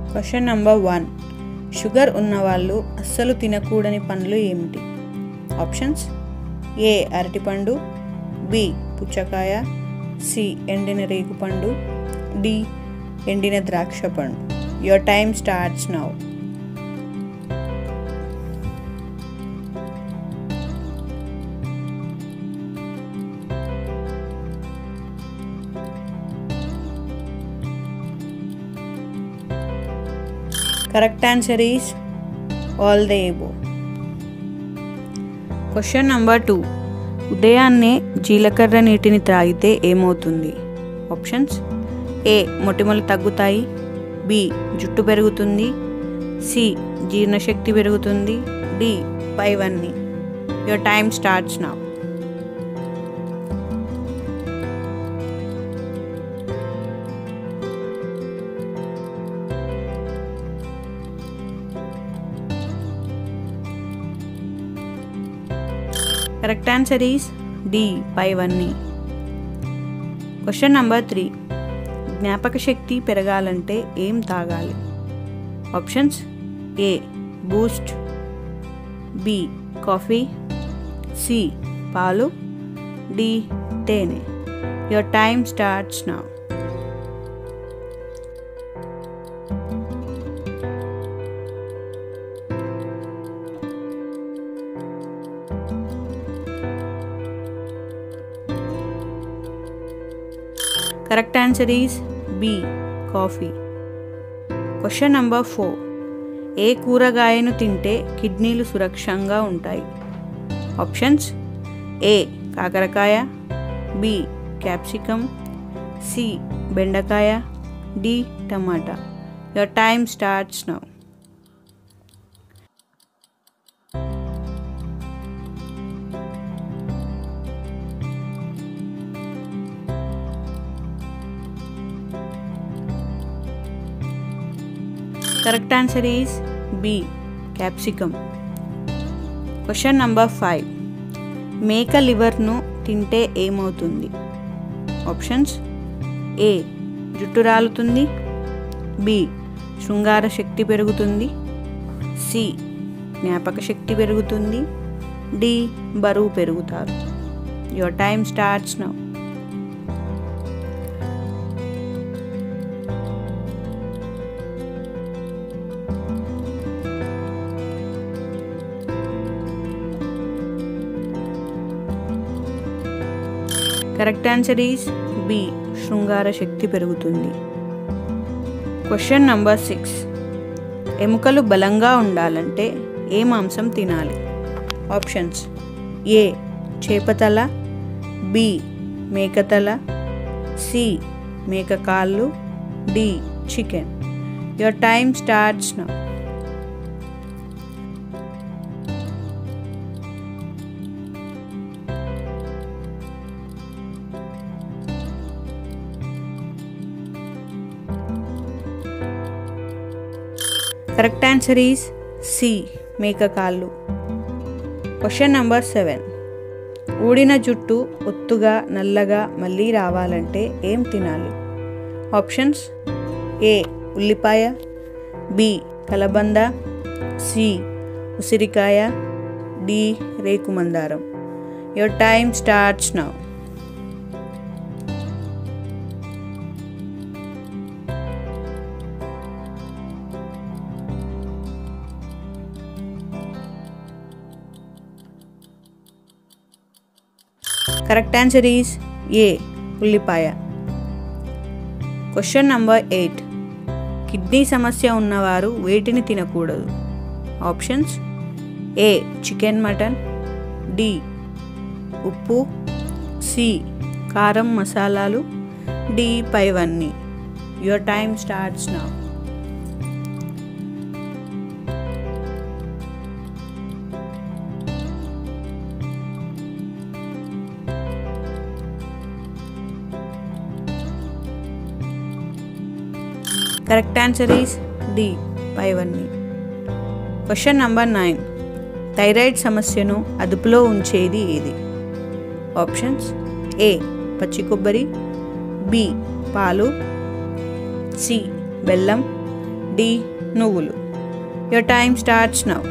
question number one sugar ఉన్నవాళ్ళు అస్సలు తినకూడని పండ్లు ఏమిటి ఆప్షన్స్ ఏ అరటిపండు బి పుచ్చకాయ సి ఎండిన రేగుపండు డి ఎండిన ద్రాక్ష పండు your time starts now correct answer is all the above question number two ఉదయాన్నే జీలకర్ర నీటిని త్రాగితే ఏమవుతుంది ఆప్షన్స్ ఏ మొటిమలు తగ్గుతాయి బి జుట్టు పెరుగుతుంది సి జీర్ణశక్తి పెరుగుతుంది డి పైవన్నీ your time starts now correct answer is D పైవన్నీ క్వశ్చన్ నంబర్ త్రీ జ్ఞాపక శక్తి పెరగాలంటే ఏం తాగాలి options A Boost B coffee C పాలు డి తేనె your time starts now correct answer is B coffee question number four ఏ కూరగాయను తింటే కిడ్నీలు సురక్షంగా ఉంటాయి ఆప్షన్స్ ఏ కాకరకాయ బి క్యాప్సికమ్ సి బెండకాయ డి టమాటా your time starts now correct answer is B capsicum question number five మేక లివర్ను తింటే ఏమవుతుంది ఆప్షన్స్ ఏ జుట్టు రాలుతుంది బి శృంగార శక్తి పెరుగుతుంది సి జ్ఞాపక శక్తి పెరుగుతుంది డి బరువు పెరుగుతారు your time starts now correct answer is B శృంగార శక్తి పెరుగుతుంది క్వశ్చన్ నంబర్ సిక్స్ ఎముకలు బలంగా ఉండాలంటే ఏ మాంసం తినాలి ఆప్షన్స్ ఏ చేపతల బి మేకతల సి మేక కాళ్ళు D chicken your time starts now correct answer is C మేక కాళ్ళు క్వశ్చన్ నంబర్ సెవెన్ ఊడిన జుట్టు ఒత్తుగా నల్లగా మళ్ళీ రావాలంటే ఏం తినాలి ఆప్షన్స్ ఏ ఉల్లిపాయ బి కలబంద సి ఉసిరికాయ డి రేకుమందారం your time starts now correct answer is A ఉల్లిపాయ క్వశ్చన్ నంబర్ ఎయిట్ కిడ్నీ సమస్య ఉన్నవారు వేటిని తినకూడదు options A chicken mutton D ఉప్పు సి కారం మసాలాలు డి పైవన్నీ your time starts now correct answer is D పైవన్నీ క్వశ్చన్ నంబర్ నైన్ థైరాయిడ్ సమస్యను అదుపులో ఉంచేది ఏది ఆప్షన్స్ ఏ పచ్చి కొబ్బరి బి పాలు సి బెల్లం డి నువ్వులు your time starts now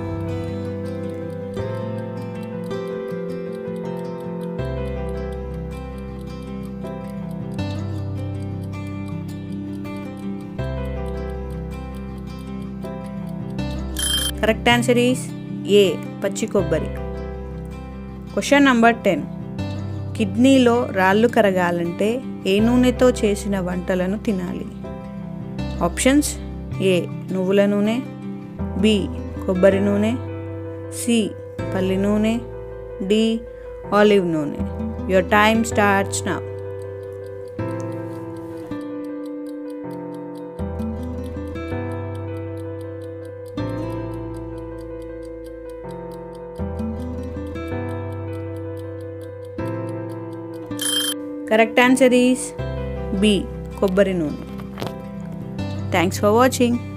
correct answer is A పచ్చి కొబ్బరి క్వశ్చన్ నంబర్ టెన్ కిడ్నీలో రాళ్ళు కరగాలంటే ఏ నూనెతో చేసిన వంటలను తినాలి ఆప్షన్స్ ఏ నువ్వుల నూనె బి కొబ్బరి నూనె సి పల్లి నూనె డి ఆలివ్ నూనె your time starts now correct answer is B కొబ్బరి నూనె థ్యాంక్స్ ఫర్ వాచింగ్